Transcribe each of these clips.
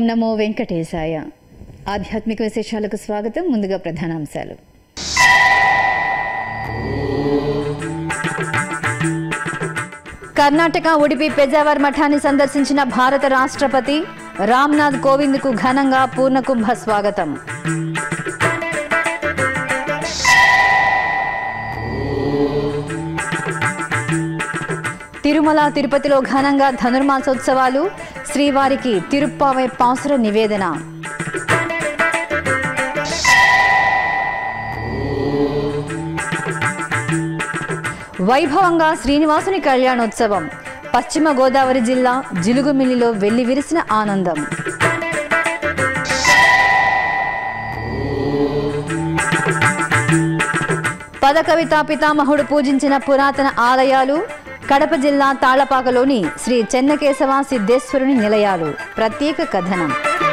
నమో వెంకటేశాయ ఆధ్యాత్మిక విశేషాలకు స్వాగతం ముందుగా ప్రధానాంశాలు కర్ణాటక ఉడిపి పెజావర్ మఠాన్ని సందర్శించిన భారత రాష్ట్రపతి రామ్నాథ్ కోవింద్కు ఘనంగా పూర్ణకుంభ స్వాగతం తిరుమల తిరుపతిలో ఘనంగా ధనుర్మాసోత్సవాలు శ్రీవారికి తిరుప్పావై పాసుర నివేదన వైభవంగా శ్రీనివాసుని కళ్యాణోత్సవం పశ్చిమ గోదావరి జిల్లా జిలుగుమిల్లిలో వెళ్లి విరిసిన ఆనందం పదకవితా పితామహుడు పూజించిన పురాతన ఆలయాలు కడప జిల్లా తాళ్లపాకలోని శ్రీ చెన్నకేశవ సిద్ధేశ్వరుని నిలయాలు ప్రత్యేక కథనం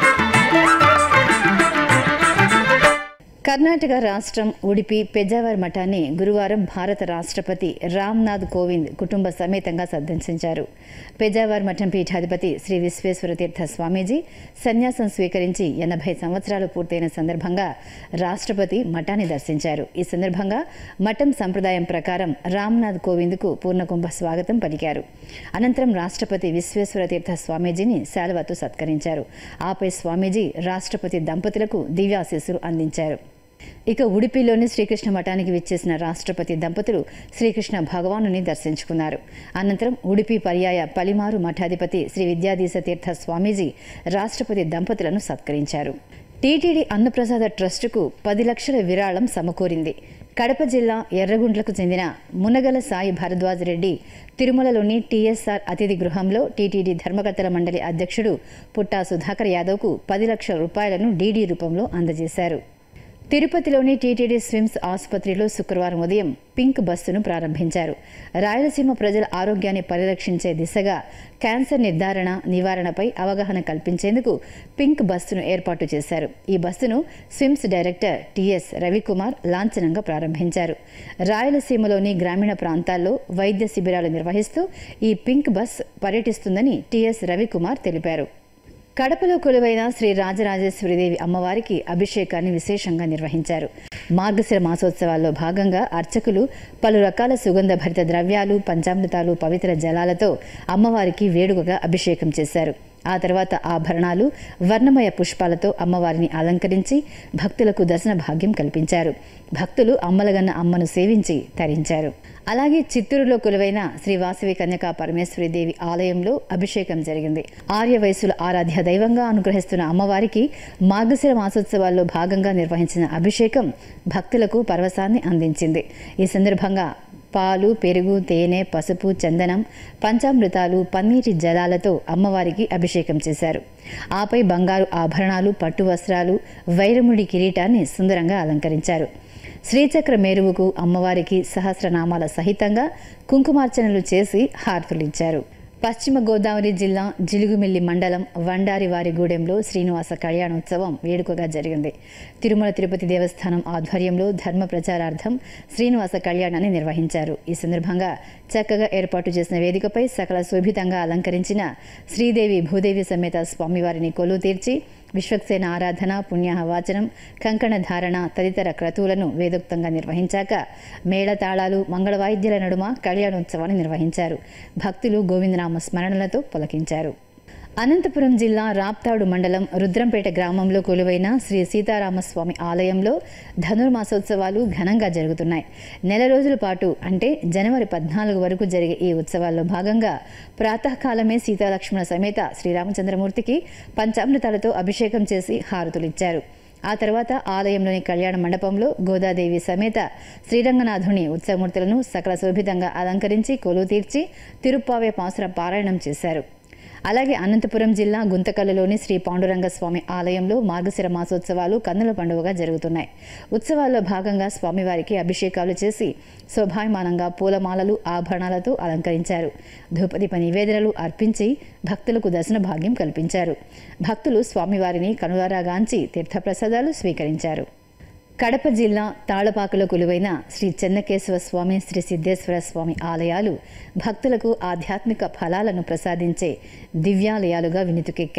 కర్ణాటక రాష్ట్రం ఉడిపి పెజావర్ మఠాన్ని గురువారం భారత రాష్ట్రపతి రామ్నాథ్ కోవింద్ కుటుంబ సమేతంగా సందర్శించారు పెజావర్ మఠం పీఠాధిపతి శ్రీ విశ్వేశ్వర తీర్థ స్వామీజీ సన్యాసం స్వీకరించి ఎనభై సంవత్సరాలు పూర్తయిన సందర్భంగా రాష్ట్రపతి మఠాన్ని దర్శించారు ఈ సందర్భంగా మఠం సంప్రదాయం ప్రకారం రామ్నాథ్ కోవింద్కు పూర్ణకుంభ స్వాగతం పలికారు అనంతరం రాష్ట్రపతి విశ్వేశ్వర తీర్థ స్వామీజీని శాలువాతో సత్కరించారు ఆపై స్వామీజీ రాష్ట్రపతి దంపతులకు దివ్యాశీస్సులు అందించారు ఇక ఉడిపిలోని శ్రీకృష్ణ మఠానికి విచ్చేసిన రాష్ట్రపతి దంపతులు శ్రీకృష్ణ భగవానుని దర్శించుకున్నారు అనంతరం ఉడిపి పర్యాయ పలిమారు మఠాధిపతి శ్రీ విద్యాధీశ తీర్థ స్వామీజీ రాష్ట్రపతి దంపతులను సత్కరించారు టీటీడీ అన్నప్రసాద ట్రస్టుకు పది లక్షల విరాళం సమకూరింది కడప జిల్లా ఎర్రగుంట్లకు చెందిన మునగల సాయి భరద్వాజ్ రెడ్డి తిరుమలలోని టీఎస్ఆర్ అతిథి గృహంలో టీటీడీ ధర్మకర్తల మండలి అధ్యక్షుడు పుట్టా సుధాకర్ యాదవ్కు పది లక్షల రూపాయలను డీడీ రూపంలో అందజేశారు తిరుపతిలోని టీటీడీ స్విమ్స్ ఆసుపత్రిలో శుక్రవారం ఉదయం పింక్ బస్సును ప్రారంభించారు రాయలసీమ ప్రజల ఆరోగ్యాన్ని పరిరక్షించే దిశగా క్యాన్సర్ నిర్ధారణ నివారణపై అవగాహన కల్పించేందుకు పింక్ బస్సును ఏర్పాటు చేశారు ఈ బస్సును స్విమ్స్ డైరెక్టర్ టిఎస్ రవికుమార్ లాంఛనంగా ప్రారంభించారు రాయలసీమలోని గ్రామీణ ప్రాంతాల్లో వైద్య శిబిరాలు నిర్వహిస్తూ ఈ పింక్ బస్ పర్యటిస్తుందని టిఎస్ రవికుమార్ తెలిపారు కడపలో కొలువైన శ్రీ రాజరాజేశ్వరిదేవి అమ్మవారికి అభిషేకాన్ని విశేషంగా నిర్వహించారు మార్గశిర మాసోత్సవాల్లో భాగంగా అర్చకులు పలు రకాల సుగంధ భరిత ద్రవ్యాలు పంచామృతాలు పవిత్ర జలాలతో అమ్మవారికి వేడుకగా అభిషేకం చేశారు ఆ తర్వాత ఆభరణాలు వర్ణమయ పుష్పాలతో అమ్మవారిని అలంకరించి భక్తులకు దర్శన భాగ్యం కల్పించారు భక్తులు అమ్మలగన్న అమ్మను సేవించి తరించారు అలాగే చిత్తూరులో కొలువైన శ్రీ వాసవి కన్యకా పరమేశ్వరి దేవి ఆలయంలో అభిషేకం జరిగింది ఆర్య వయసుల ఆరాధ్య దైవంగా అనుగ్రహిస్తున్న అమ్మవారికి మార్గశిర మాసోత్సవాల్లో భాగంగా నిర్వహించిన అభిషేకం భక్తులకు పరవశాన్ని అందించింది ఈ సందర్భంగా పాలు పెరుగు తేనె పసుపు చందనం పంచామృతాలు పన్నీటి జలాలతో అమ్మవారికి అభిషేకం చేశారు ఆపై బంగారు ఆభరణాలు పట్టు వస్త్రాలు వైరముడి కిరీటాన్ని సుందరంగా అలంకరించారు శ్రీచక్ర మేరువుకు అమ్మవారికి సహస్రనామాల సహితంగా కుంకుమార్చనలు చేసి హారతులిచ్చారు పశ్చిమ గోదావరి జిల్లా జిలుగుమిల్లి మండలం వండారివారిగూడెంలో శ్రీనివాస కళ్యాణోత్సవం వేడుకగా జరిగింది తిరుమల తిరుపతి దేవస్థానం ఆధ్వర్యంలో ధర్మ ప్రచారార్థం శ్రీనివాస కళ్యాణాన్ని నిర్వహించారు ఈ సందర్భంగా చక్కగా ఏర్పాటు చేసిన వేదికపై సకల శోభితంగా అలంకరించిన శ్రీదేవి భూదేవి సమేత స్వామివారిని కొలువు తీర్చి విశ్వక్సేన ఆరాధన పుణ్యాహవాచనం కంకణ ధారణ తదితర క్రతువులను వేదోక్తంగా నిర్వహించాక మేళతాళాలు మంగళవాయిద్యాల నడుమ కళ్యాణోత్సవాన్ని నిర్వహించారు భక్తులు గోవిందనామ స్మరణలతో పులకించారు అనంతపురం జిల్లా రాప్తాడు మండలం రుద్రంపేట గ్రామంలో కొలువైన శ్రీ సీతారామస్వామి ఆలయంలో ధనుర్మాసోత్సవాలు ఘనంగా జరుగుతున్నాయి నెల రోజుల పాటు అంటే జనవరి పద్నాలుగు వరకు జరిగే ఈ ఉత్సవాల్లో భాగంగా ప్రాతకాలమే సీతాలక్ష్మణ సమేత శ్రీరామచంద్రమూర్తికి పంచామృతాలతో అభిషేకం చేసి హారతులిచ్చారు ఆ తర్వాత ఆలయంలోని కళ్యాణ మండపంలో గోదాదేవి సమేత శ్రీరంగనాథుని ఉత్సవమూర్తులను సకల శోభితంగా అలంకరించి కొలువు తీర్చి తిరుప్పావే పాసుర పారాయణం చేశారు అలాగే అనంతపురం జిల్లా గుంతకల్లులోని శ్రీ పాండురంగ స్వామి ఆలయంలో మార్గశిర మాసోత్సవాలు కన్నుల పండుగగా జరుగుతున్నాయి ఉత్సవాల్లో భాగంగా స్వామివారికి అభిషేకాలు చేసి శోభాయమానంగా పూలమాలలు ఆభరణాలతో అలంకరించారు ధూపదీప నివేదనలు అర్పించి భక్తులకు దర్శన భాగ్యం కల్పించారు భక్తులు స్వామివారిని కనులారాగాంచి తీర్థప్రసాదాలు స్వీకరించారు కడప జిల్లా తాళపాకలో కొలువైన శ్రీ చెన్నకేశవ స్వామి శ్రీ సిద్ధేశ్వర స్వామి ఆలయాలు భక్తులకు ఆధ్యాత్మిక ఫలాలను ప్రసాదించే దివ్యాలయాలుగా వినుతుకెక్కాయి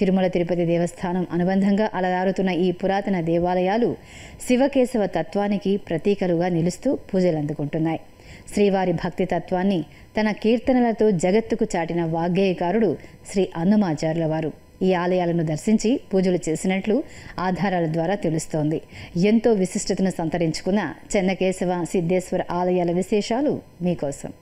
తిరుమల తిరుపతి దేవస్థానం అనుబంధంగా అలరారుతున్న ఈ పురాతన దేవాలయాలు శివకేశవ తత్వానికి ప్రతీకలుగా నిలుస్తూ పూజలు అందుకుంటున్నాయి శ్రీవారి భక్తి తత్వాన్ని తన కీర్తనలతో జగత్తుకు చాటిన వాగ్గేయకారుడు శ్రీ అన్నమాచార్యుల వారు ఈ ఆలయాలను దర్శించి పూజలు చేసినట్లు ఆధారాల ద్వారా తెలుస్తోంది ఎంతో విశిష్టతను సంతరించుకున్న చెన్నకేశవ సిద్ధేశ్వర ఆలయాల విశేషాలు మీకోసం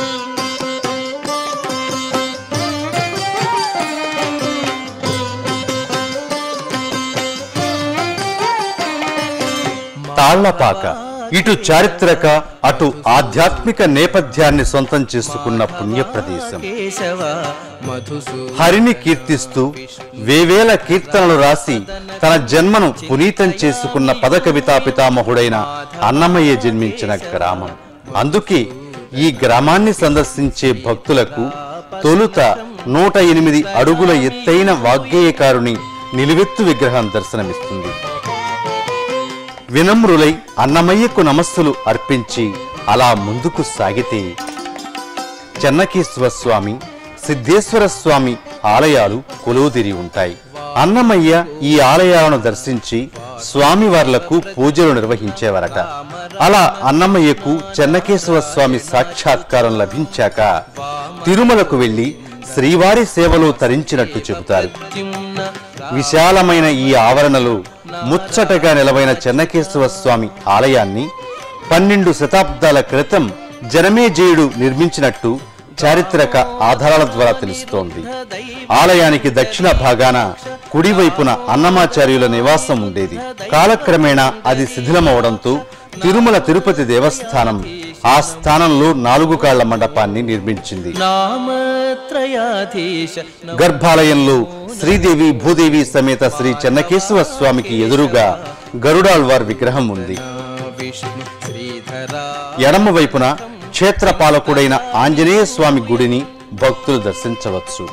తాళ్లపాక ఇటు చారిత్రక అటు ఆధ్యాత్మిక నేపథ్యాన్ని సొంతం చేసుకున్న పుణ్యప్రదేశం కేశవ మధుసూ హరిని కీర్తిస్తూ వేవేల కీర్తనలు రాసి తన జన్మను పునీతం చేసుకున్న పద కవితా పితామహుడైన అన్నమయ్య జన్మించిన గ్రామం అందుకే ఈ గ్రామాన్ని సందర్శించే భక్తులకు తొలుత నూట ఎనిమిది అడుగుల ఎత్తైన వాగ్గేయకారుని నిలువెత్తు విగ్రహం దర్శనమిస్తుంది వినమ్రులై అన్నమయ్యకు నమస్సులు అర్పించి అలా ముందుకు సాగితే చెన్నకేశ్వర స్వామి సిద్ధేశ్వర స్వామి ఆలయాలు కొలువుదిరి ఉంటాయి అన్నమయ్య ఈ ఆలయాలను దర్శించి స్వామివార్లకు పూజలు నిర్వహించేవారట అలా అన్నమయ్యకు చెన్నకేశ్వర స్వామి సాక్షాత్కారం లభించాక తిరుమలకు వెళ్లి శ్రీవారి సేవలో తరించినట్టు చెబుతారు చిన్న విశాలమైన ఈ ఆవరణలో ముచ్చటగా నిలవైన చెన్నకేశ్వర స్వామి ఆలయాన్ని పన్నెండు శతాబ్దాల క్రితం జనమేజయుడు నిర్మించినట్టు చారిత్రక ఆధారాల ద్వారా తెలుస్తోంది ఆలయానికి దక్షిణ భాగాన కుడివైపున అన్నమాచార్యుల నివాసం ఉండేది కాలక్రమేణా అది శిథిలమవడంతో తిరుమల తిరుపతి దేవస్థానం ఆ స్థానంలో నాలుగు కాళ్ల మండపాన్ని నిర్మించింది నామత్రయాధీశ గర్భాలయంలో శ్రీదేవి భూదేవి సమేత శ్రీ చెన్నకేశవ స్వామికి ఎదురుగా గరుడాళ్వార్ విగ్రహం ఉంది విష్ణు శ్రీధరా ఎడమ వైపున క్షేత్రపాలకుడైన ఆంజనేయ స్వామి గుడిని భక్తులు దర్శించవచ్చు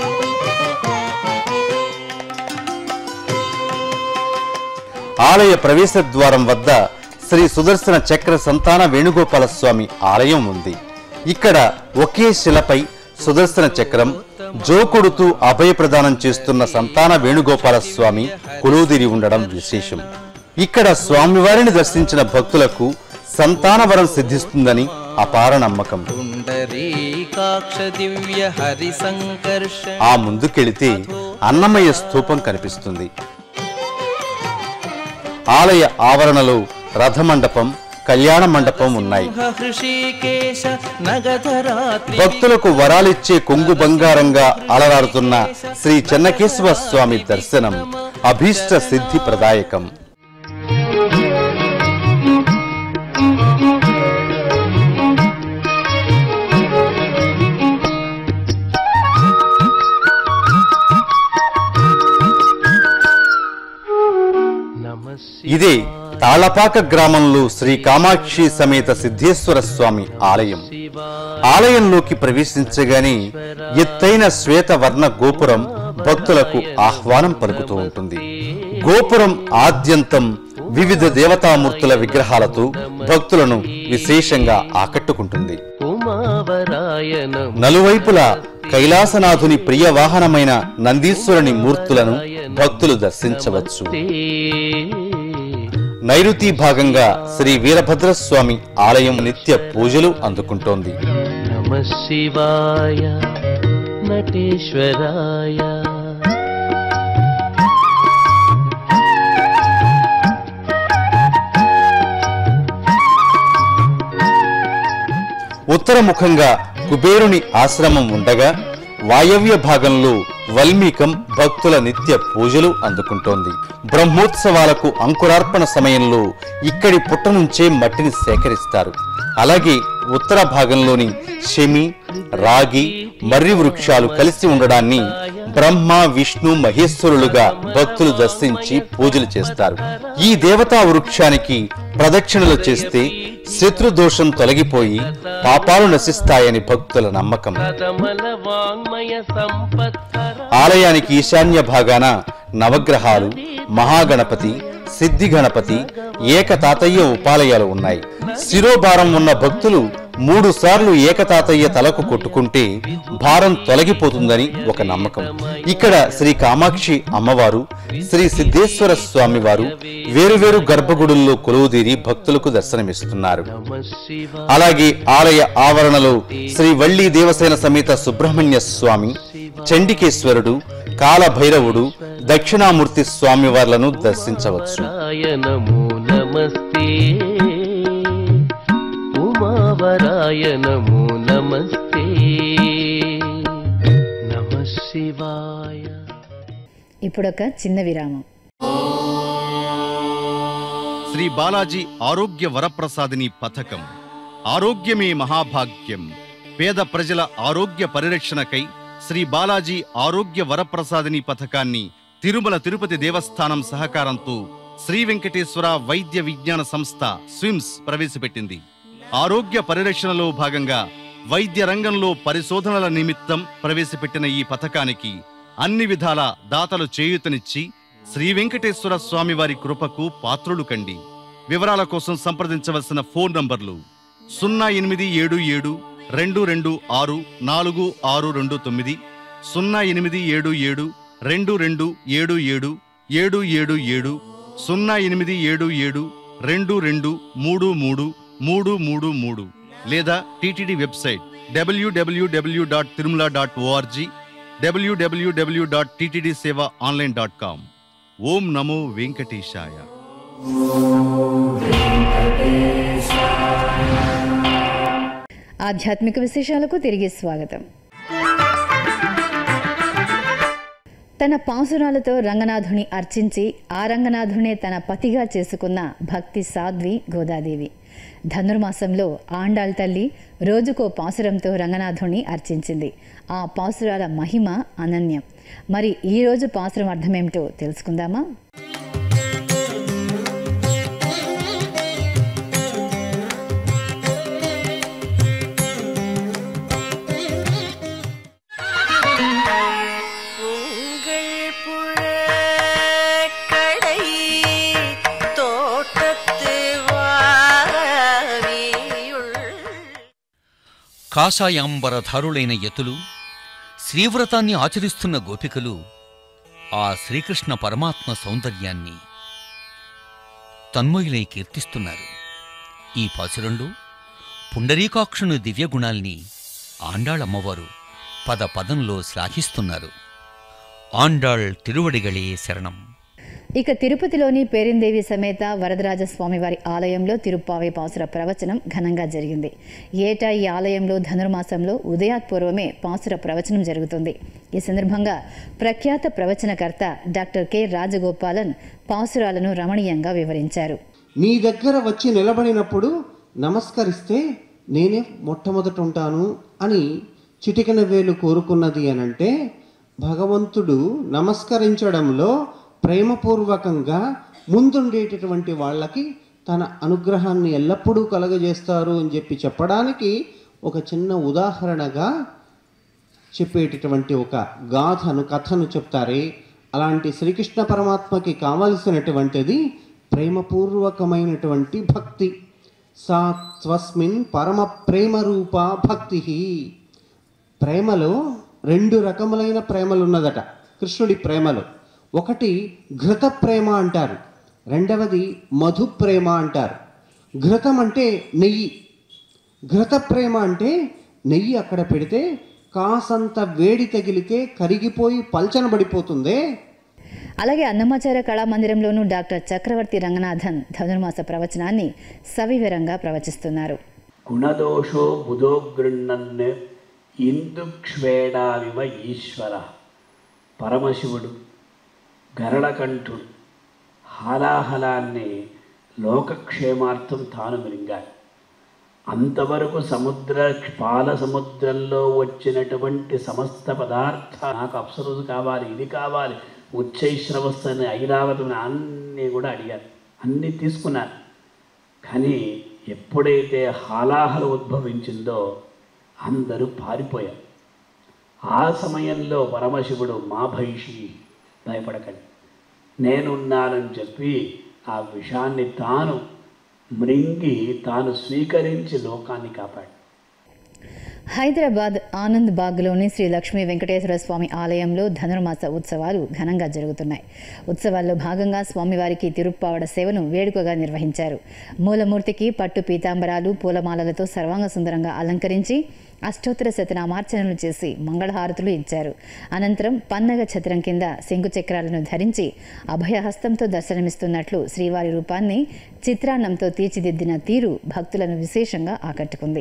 ఆలయ ప్రవేశ ద్వారం వద్ద శ్రీ సుదర్శన చక్ర సంతాన వేణుగోపాల స్వామి ఆలయం ఉంది ఇక్కడ ఒకే శిలపై సుదర్శన చక్రం జోకొడుతూ అభయ ప్రదానం చేస్తున్న సంతాన వేణుగోపాల స్వామి కొలువుదిరి ఉండడం విశేషం ఇక్కడ స్వామివారిని దర్శించిన భక్తులకు సంతానవరం సిద్ధిస్తుందని అపార నమ్మకం పుండరీకాక్ష దివ్య హరి సంకర్ష ఆ ముందుకెళితే అన్నమయ్య స్తూపం కనిపిస్తుంది ఆలయ ఆవరణలో రథమండపం కళ్యాణ మండపం ఉన్నాయి హృషికేశ నగధరాత్రి భక్తులకు వరాలిచ్చే కొంగు బంగారంగా అలరారుతున్న శ్రీ చెన్నకేశవ స్వామి దర్శనం అభీష్ట సిద్ధి ప్రదాయకం ఇదే తాళపాక గ్రామంలో శ్రీ కామాక్షి సమేత సిద్ధేశ్వర స్వామి ఆలయం ఆలయంలోకి ప్రవేశించగానే ఎత్తైన శ్వేత వర్ణ గోపురం భక్తులకు ఆహ్వానం పలుకుతూ ఉంటుంది గోపురం ఆద్యంతం వివిధ దేవతామూర్తుల విగ్రహాలతో భక్తులను విశేషంగా ఆకట్టుకుంటుంది ఉమావరాయన నలువైపులా కైలాసనాథుని ప్రియ వాహనమైన నందీశ్వరుని మూర్తులను భక్తులు దర్శించవచ్చు నైరుతి భాగంగా శ్రీ వీరభద్రస్వామి ఆలయం నిత్య పూజలు అందుకుంటోంది నమ శివాయ నటేశ్వరాయ ఉత్తరముఖంగా కుబేరుని ఆశ్రమం ఉండగా వాయవ్య భాగంలో వల్మీకం భక్తుల నిత్య పూజలు అందుకుంటోంది బ్రహ్మోత్సవాలకు అంకురార్పణ సమయంలో ఇక్కడి పుట్ట నుంచే మట్టిని సేకరిస్తారు అలాగే ఉత్తర భాగంలోని శమి రాగి మర్రి వృక్షాలు కలిసి ఉండడాన్ని బ్రహ్మ విష్ణు మహేశ్వరులుగా భక్తులు దర్శించి పూజలు చేస్తారు ఈ దేవతా వృక్షానికి ప్రదక్షిణలు చేస్తే శత్రుదోషం తొలగిపోయి పాపాలు నశిస్తాయని భక్తుల నమ్మకం కమల వాంగ్మయ సంపత్కర ఆలయానికి ఈశాన్య భాగాన నవగ్రహాలు మహాగణపతి సిద్ధి గణపతి ఏక తాతయ్య ఉపాలయాలు ఉన్నాయి శిరోభారం ఉన్న భక్తులు మూడు సార్లు ఏకతాతయ్య తలకు కొట్టుకుంటే భారం తొలగిపోతుందని ఒక నమ్మకం ఇక్కడ శ్రీ కామాక్షి అమ్మవారు శ్రీ సిద్ధేశ్వర స్వామి వారు వేరువేరు గర్భగుడుల్లో కొలువుదీరి భక్తులకు దర్శనమిస్తున్నారు నమ శివాయ అలాగే ఆలయ ఆవరణలో శ్రీ వల్లి దేవసేన సమేత సుబ్రహ్మణ్య స్వామి చండికేశ్వరుడు కాలభైరవుడు దక్షిణామూర్తి స్వామి వార్లను దర్శించవచ్చు నమో నమస్తే ఉమావరాయ నమో నమస్తే నమ శివాయ ఇప్పుడొక చిన్న విరామం శ్రీ బాలాజీ ఆరోగ్య వరప్రసాదిని పథకం ఆరోగ్యమే మహాభాగ్యం పేద ప్రజల ఆరోగ్య పరిరక్షణకై శ్రీ బాలాజీ ఆరోగ్య వరప్రసాదిని పథకాన్ని తిరుమల తిరుపతి దేవస్థానం సహకారంతో శ్రీ వెంకటేశ్వర వైద్య విజ్ఞాన సంస్థ స్విమ్స్ ప్రవేశపెట్టింది ఆరోగ్య పరిరక్షణలో భాగంగా వైద్య రంగంలో పరిశోధనల నిమిత్తం ప్రవేశపెట్టిన ఈ పథకానికి అన్ని విధాల దాతలు చేయూతనిచ్చి శ్రీ వెంకటేశ్వర స్వామివారి కృపకు పాత్రులు కండి వివరాల కోసం సంప్రదించవలసిన ఫోన్ నంబర్లు సున్నా ఎనిమిది ఏడు ఏడు రెండు రెండు ఆరు నాలుగు ఆరు రెండు తొమ్మిది సున్నా ఎనిమిది ఏడు ఏడు రెండు రెండు ఏడు ఏడు ఏడు ఏడు ఏడు సున్నా ఎనిమిది ఏడు ఏడు రెండు రెండు మూడు మూడు మూడు మూడు మూడు లేదా TTD website WWW dot Tirumala dot ORG WWW dot TTD seva online dot com ఓం నమో వెంకటేశాయ ఆధ్యాత్మిక విశేషాలకు తిరిగి స్వాగతం తన పాసురాలతో రంగనాథుని అర్చించి ఆ రంగనాథునే తన పతిగా చేసుకున్న భక్తి సాధ్వి గోదాదేవి ధనుర్మాసంలో ఆండాళ్ తల్లి రోజుకో పాసురంతో రంగనాథుని అర్చించింది ఆ పాసురాల మహిమ అనన్యం మరి ఈ రోజు పాసురం అర్థమేమిటో తెలుసుకుందామా உங்கள் புழக்கடை தோட்டத்து வாரியுள் కాషాయాంబరధారులైన యతులు శ్రీవ్రతాన్ని ఆచరిస్తున్న గోపికలు ఆ శ్రీకృష్ణ పరమాత్మ సౌందర్యాన్ని తన్మయులై కీర్తిస్తున్నారు ఈ పాసురంలో పుండరీకాక్షుని దివ్యగుణాల్ని ఆండాళమ్మవారు పద పదంలో శ్లాఘిస్తున్నారు ఆండాళ్ తిరువడిగళే శరణం ఇక తిరుపతిలోని పేరిందేవి సమేత వరదరాజ స్వామివారి ఆలయంలో తిరుప్పావై పాసుర ప్రవచనం ఘనంగా జరిగింది ఏటా ఈ ఆలయంలో ధనుర్మాసంలో ఉదయాత్పూర్వమే పాసుర ప్రవచనం జరుగుతుంది ఈ సందర్భంగా ప్రఖ్యాత ప్రవచనకర్త డాక్టర్ కె రాజగోపాలన్ పాసురాలను రమణీయంగా వివరించారు నీ దగ్గర వచ్చి నిలబడినప్పుడు నమస్కరిస్తే నేనే మొట్టమొదట ఉంటాను అని చిటికెన వేలు కోరుకున్నది అనంటే భగవంతుడు నమస్కరించడంలో ప్రేమపూర్వకంగా ముందుండేటటువంటి వాళ్ళకి తన అనుగ్రహాన్ని ఎల్లప్పుడూ కలగజేస్తారు అని చెప్పి చెప్పడానికి ఒక చిన్న ఉదాహరణగా చెప్పేటటువంటి ఒక గాథను కథను చెప్తారే అలాంటి శ్రీకృష్ణ పరమాత్మకి కావలసినటువంటిది ప్రేమపూర్వకమైనటువంటి భక్తి సా స్వస్మిన్ పరమ ప్రేమ రూప భక్తి ప్రేమలో రెండు రకములైన ప్రేమలు ఉన్నదట కృష్ణుడి ప్రేమలో ఒకటి ఘృత ప్రేమ అంటారు రెండవది మధు ప్రేమ అంటారు ఘృతం అంటే నెయ్యి ఘృత ప్రేమ అంటే నెయ్యి అక్కడ పెడితే కాసంత వేడి తగిలితే కరిగిపోయి పల్చనబడిపోతుందే అలాగే అన్నమాచార్య కళామందిరంలోనూ డాక్టర్ చక్రవర్తి రంగనాథన్ ధనుర్మాస ప్రవచనాన్ని సవివరంగా ప్రవచిస్తున్నారు గుణదోషో బుధో గృహ్ణన్ ఇందుక్ష్వేడావివ ఈశ్వర పరమశివుడు గరళకంఠుడు హాలాహలాన్ని లోకక్షేమార్థం తాను మిరింగాడు అంతవరకు సముద్ర పాల సముద్రంలో వచ్చినటువంటి సమస్త పదార్థ నాకు అప్సరోజు కావాలి ఇది కావాలి ఉచ్చైశ్రవస్తని ఐరావతం అన్నీ కూడా అడిగారు అన్నీ తీసుకున్నారు కానీ ఎప్పుడైతే హాలాహల ఉద్భవించిందో అందరూ పారిపోయారు ఆ సమయంలో పరమశివుడు మా భైషి భయపడకండి నేనున్నానని చెప్పి ఆ విషాన్ని తాను మృంగి తాను స్వీకరించి లోకాన్ని కాపాడు హైదరాబాద్ ఆనంద్ బాగ్లోని శ్రీ లక్ష్మీ వెంకటేశ్వర స్వామి ఆలయంలో ధనుర్మాస ఉత్సవాలు ఘనంగా జరుగుతున్నాయి ఉత్సవాల్లో భాగంగా స్వామివారికి తిరుప్పావడ సేవను వేడుకగా నిర్వహించారు మూలమూర్తికి పట్టు పీతాంబరాలు పూలమాలలతో సర్వాంగ సుందరంగా అలంకరించి అష్టోత్తర శతనామార్చనలు చేసి మంగళహారతులు ఇచ్చారు అనంతరం పన్నగ ఛత్రం కింద శంకు చక్రాలను ధరించి అభయహస్తంతో దర్శనమిస్తున్నట్లు శ్రీవారి రూపాన్ని చిత్రాన్నంతో తీర్చిదిద్దిన తీరు భక్తులను విశేషంగా ఆకట్టుకుంది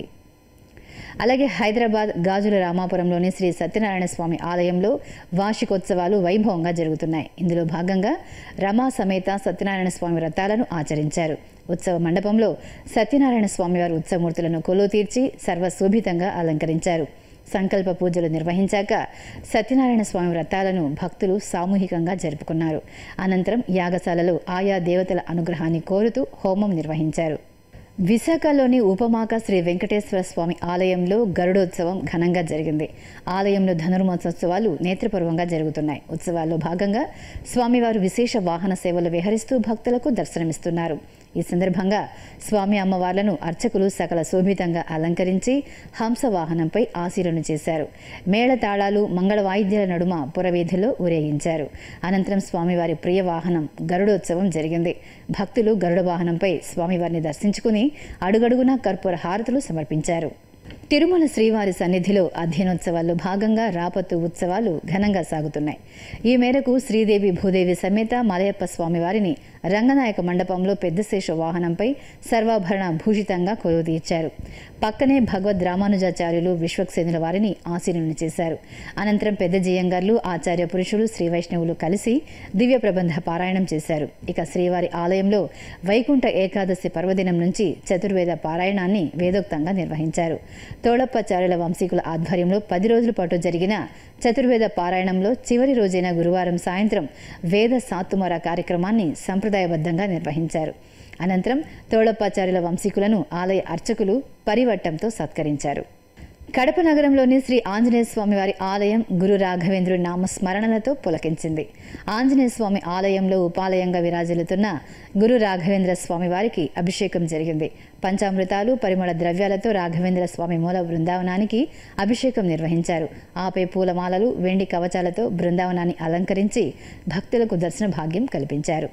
అలాగే హైదరాబాద్ గాజుల రామాపురంలోని శ్రీ సత్యనారాయణ స్వామి ఆలయంలో వార్షికోత్సవాలు వైభవంగా జరుగుతున్నాయి ఇందులో భాగంగా రమా సమేత సత్యనారాయణ స్వామి వ్రతాలను ఆచరించారు ఉత్సవ మండపంలో సత్యనారాయణ స్వామివారి ఉత్సవమూర్తులను కొలువు తీర్చి సర్వశోభితంగా అలంకరించారు సంకల్ప పూజలు నిర్వహించాక సత్యనారాయణ స్వామి వ్రతాలను భక్తులు సామూహికంగా జరుపుకున్నారు అనంతరం యాగశాలలో ఆయా దేవతల అనుగ్రహాన్ని కోరుతూ హోమం నిర్వహించారు విశాఖలోని ఉపమాక శ్రీ వెంకటేశ్వర స్వామి ఆలయంలో గరుడోత్సవం ఘనంగా జరిగింది ఆలయంలో ధనుర్మోత్సవాలు నేత్రపూర్వంగా జరుగుతున్నాయి ఉత్సవాల్లో భాగంగా స్వామివారు విశేష వాహన సేవలు విహరిస్తూ భక్తులకు దర్శనమిస్తున్నారు ఈ సందర్భంగా స్వామి అమ్మవార్లను అర్చకులు సకల శోభితంగా అలంకరించి హంస వాహనంపై ఆశీలను చేశారు మేళతాళాలు మంగళ వాయిద్యాల నడుమ పురవీధిలో ఊరేగించారు అనంతరం స్వామివారి ప్రియ వాహనం గరుడోత్సవం జరిగింది భక్తులు గరుడ వాహనంపై స్వామివారిని దర్శించుకుని అడుగడుగునా కర్పూర హారతులు సమర్పించారు తిరుమల శ్రీవారి సన్నిధిలో అధ్యయనోత్సవాల్లో భాగంగా రాపత్తు ఉత్సవాలు ఘనంగా సాగుతున్నాయి ఈ మేరకు శ్రీదేవి భూదేవి సమేత మలయప్ప స్వామివారిని రంగనాయక మండపంలో పెద్దశేష వాహనంపై సర్వాభరణ భూషితంగా కొలువు తీర్చారు పక్కనే భగవద్ రామానుజాచార్యులు విశ్వక్సేనుల వారిని ఆశీనులను చేశారు అనంతరం పెద్ద జియంగార్లు ఆచార్య పురుషులు శ్రీ వైష్ణవులు కలిసి దివ్య ప్రబంధ పారాయణం చేశారు ఇక శ్రీవారి ఆలయంలో వైకుంఠ ఏకాదశి పర్వదినం నుంచి చతుర్వేద పారాయణాన్ని వేదోక్తంగా నిర్వహించారు తోళప్పాచార్యుల వంశీకుల ఆధ్వర్యంలో పది రోజుల పాటు జరిగిన చతుర్వేద పారాయణంలో చివరి రోజైన గురువారం సాయంత్రం వేద సాతుమర కార్యక్రమాన్ని సంప్రదాయబద్ధంగా నిర్వహించారు అనంతరం తోళప్పాచార్యుల వంశీకులను ఆలయ అర్చకులు పరివట్టంతో సత్కరించారు కడప నగరంలోని శ్రీ ఆంజనేయ స్వామి వారి ఆలయం గురు రాఘవేంద్రుడి నామస్మరణలతో పులకించింది ఆంజనేయ స్వామి ఆలయంలో ఉపాలయంగా విరాజిల్లుతున్న గురు రాఘవేంద్ర స్వామి వారికి అభిషేకం జరిగింది పంచామృతాలు పరిమళ ద్రవ్యాలతో రాఘవేంద్ర స్వామి మూల బృందావనానికి అభిషేకం నిర్వహించారు ఆపై పూలమాలలు వెండి కవచాలతో బృందావనాన్ని అలంకరించి భక్తులకు దర్శన భాగ్యం కల్పించారు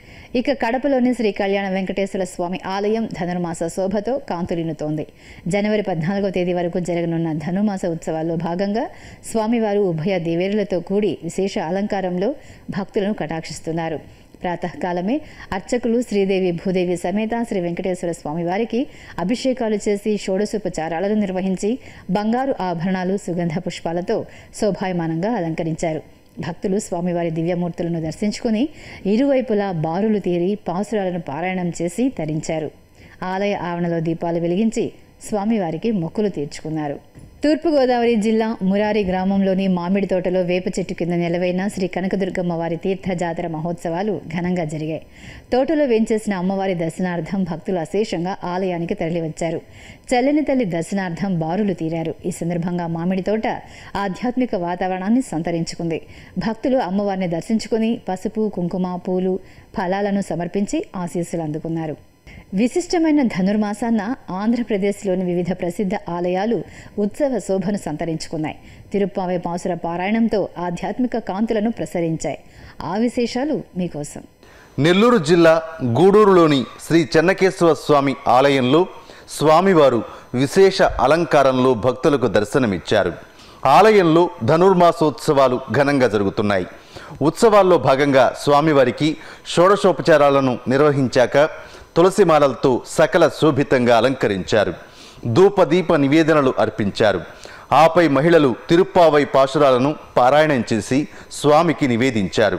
ఇక కడపలోని శ్రీ కళ్యాణ వెంకటేశ్వర స్వామి ఆలయం ధనుర్మాస శోభతో కాంతులినుతోంది జనవరి పద్నాలుగో తేదీ వరకు జరగనున్న ధనుర్మాస ఉత్సవాల్లో భాగంగా స్వామివారు ఉభయ దేవేరులతో కూడి విశేష అలంకారంలో భక్తులను కటాక్షిస్తున్నారు ప్రాతకాలమే అర్చకులు శ్రీదేవి భూదేవి సమేత శ్రీ వెంకటేశ్వర స్వామి వారికి అభిషేకాలు చేసి షోడశోపచారాలను నిర్వహించి బంగారు ఆభరణాలు సుగంధ పుష్పాలతో శోభాయమానంగా అలంకరించారు భక్తులు స్వామివారి దివ్యమూర్తులను దర్శించుకుని ఇరువైపులా బారులు తీరి పాసురాలను పారాయణం చేసి తరించారు ఆలయ ఆవరణలో దీపాలు వెలిగించి స్వామివారికి మొక్కులు తీర్చుకున్నారు తూర్పుగోదావరి జిల్లా మురారి గ్రామంలోని మామిడి తోటలో వేప చెట్టు కింద నిలవైన శ్రీ కనకదుర్గమ్మ వారి తీర్థ జాతర మహోత్సవాలు ఘనంగా జరిగాయి తోటలో వేంచేసిన అమ్మవారి దర్శనార్థం భక్తులు అశేషంగా ఆలయానికి తరలివచ్చారు చల్లని తల్లి దర్శనార్థం బారులు తీరారు ఈ సందర్భంగా మామిడి తోట ఆధ్యాత్మిక వాతావరణాన్ని సంతరించుకుంది భక్తులు అమ్మవారిని దర్శించుకుని పసుపు కుంకుమ పూలు ఫలాలను సమర్పించి ఆశీస్సులు అందుకున్నారు విశిష్టమైన ధనుర్మాసాన్న ఆంధ్రప్రదేశ్లోని వివిధ ప్రసిద్ధ ఆలయాలు ఉత్సవ శోభను సంతరించుకున్నాయి తిరుప్పావై పాసుర పారాయణంతో ఆధ్యాత్మిక కాంతులను ప్రసరించాయి ఆ విశేషాలు మీకోసం నెల్లూరు జిల్లా గూడూరులోని శ్రీ చెన్నకేశ్వర స్వామి ఆలయంలో స్వామివారు విశేష అలంకారంలో భక్తులకు దర్శనమిచ్చారు ఆలయంలో ధనుర్మాసోత్సవాలు ఘనంగా జరుగుతున్నాయి ఉత్సవాల్లో భాగంగా స్వామివారికి షోడశోపచారాలను నిర్వహించాక తులసిమాలలతో సకల శోభితంగా అలంకరించారు ధూపదీప నివేదనలు అర్పించారు ఆపై మహిళలు తిరుప్పావై పాశురాలను పారాయణం చేసి స్వామికి నివేదించారు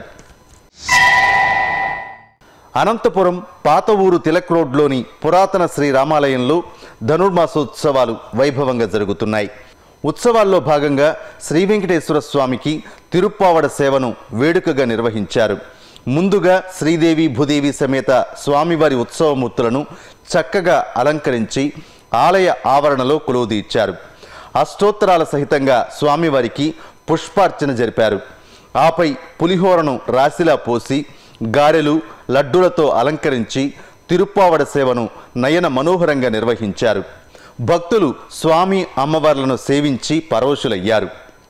అనంతపురం పాత ఊరు తిలక్ రోడ్లోని పురాతన శ్రీ రామాలయంలో ధనుర్మాసోత్సవాలు వైభవంగా జరుగుతున్నాయి ఉత్సవాల్లో భాగంగా శ్రీ వెంకటేశ్వర స్వామికి తిరుప్పావడ సేవను వేడుకగా నిర్వహించారు ముందుగా శ్రీదేవి భూదేవి సమేత స్వామివారి ఉత్సవమూర్తులను చక్కగా అలంకరించి ఆలయ ఆవరణలో కొలువుదీర్చారు అష్టోత్తరాల సహితంగా స్వామివారికి పుష్పార్చన జరిపారు ఆపై పులిహోరను రాశిలా పోసి గారెలు లడ్డూలతో అలంకరించి తిరుప్పావడ సేవను నయన మనోహరంగా నిర్వహించారు భక్తులు స్వామి అమ్మవార్లను సేవించి పరవశులయ్యారు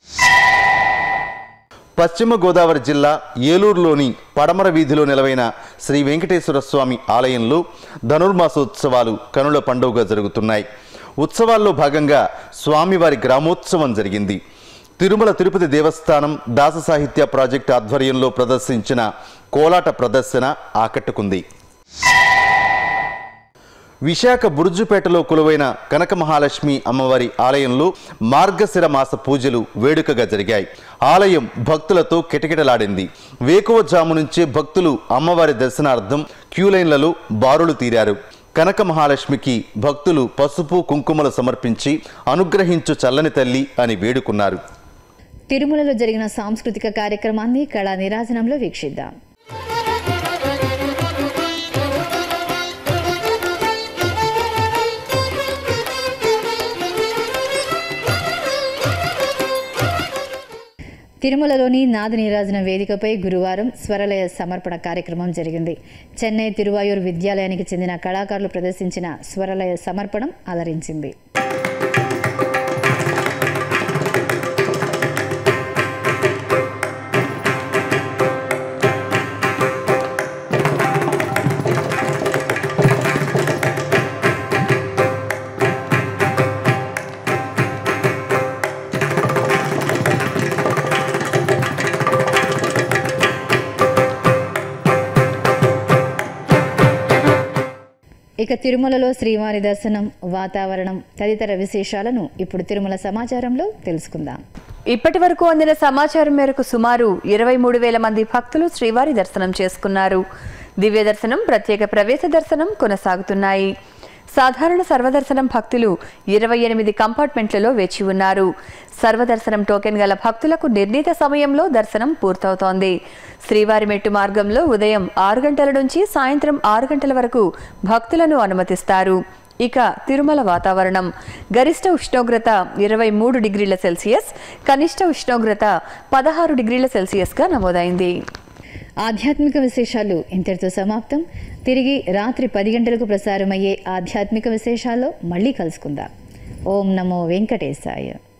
పశ్చిమ గోదావరి జిల్లా ఏలూరులోని పడమర వీధిలో నిలవైన శ్రీ వెంకటేశ్వర స్వామి ఆలయంలో ధనుర్మాసోత్సవాలు కనుల పండుగగా జరుగుతున్నాయి ఉత్సవాల్లో భాగంగా స్వామివారి గ్రామోత్సవం జరిగింది తిరుమల తిరుపతి దేవస్థానం దాస సాహిత్య ప్రాజెక్టు ఆధ్వర్యంలో ప్రదర్శించిన కోలాట ప్రదర్శన ఆకట్టుకుంది విశాఖ బుర్జుపేటలో కొలువైన కనక మహాలక్ష్మి అమ్మవారి ఆలయంలో మార్గశిర మాస పూజలు వేడుకగా జరిగాయి ఆలయం భక్తులతో కిటకిటలాడింది వేకువజాము నుంచే భక్తులు అమ్మవారి దర్శనార్థం క్యూలైన్లలో బారులు తీరారు కనక మహాలక్ష్మికి భక్తులు పసుపు కుంకుమలు సమర్పించి అనుగ్రహించు చల్లని తల్లి అని వేడుకున్నారు తిరుమలలో జరిగిన సాంస్కృతిక కార్యక్రమాన్ని కళా నిరాజనంలో వీక్షిద్దాం తిరుమలలోని నాద నీరాజన వేదికపై గురువారం స్వరలయ సమర్పణ కార్యక్రమం జరిగింది చెన్నై తిరువాయూర్ విద్యాలయానికి చెందిన కళాకారులు ప్రదర్శించిన స్వరలయ సమర్పణం అలరించింది ఇక తిరుమలలో శ్రీవారి దర్శనం వాతావరణం తదితర విశేషాలను ఇప్పుడు తిరుమల సమాచారంలో తెలుసుకుందాం ఇప్పటి వరకు అందిన సమాచారం మేరకు సుమారు ఇరవై మూడు వేల మంది భక్తులు శ్రీవారి దర్శనం చేసుకున్నారు దివ్య దర్శనం ప్రత్యేక ప్రవేశ దర్శనం కొనసాగుతున్నాయి సాధారణ సర్వదర్శనం భక్తులు ఇరవై ఎనిమిది కంపార్ట్మెంట్లలో వేచి ఉన్నారు సర్వదర్శనం టోకెన్ గల భక్తులకు నిర్ణీత సమయంలో దర్శనం పూర్తవుతోంది శ్రీవారి మెట్టు మార్గంలో ఉదయం ఆరు గంటల నుంచి సాయంత్రం ఆరు గంటల వరకు భక్తులను అనుమతిస్తారు ఇక తిరుమల వాతావరణం గరిష్ట ఉష్ణోగ్రత ఇరవై మూడు డిగ్రీల సెల్సియస్ కనిష్ట ఉష్ణోగ్రత పదహారు డిగ్రీల సెల్సియస్గా నమోదైంది ఆధ్యాత్మిక విశేషాలు ఇంతటితో సమాప్తం తిరిగి రాత్రి పది గంటలకు ప్రసారమయ్యే ఆధ్యాత్మిక విశేషాల్లో మళ్ళీ కలుసుకుందాం ఓం నమో వెంకటేశాయ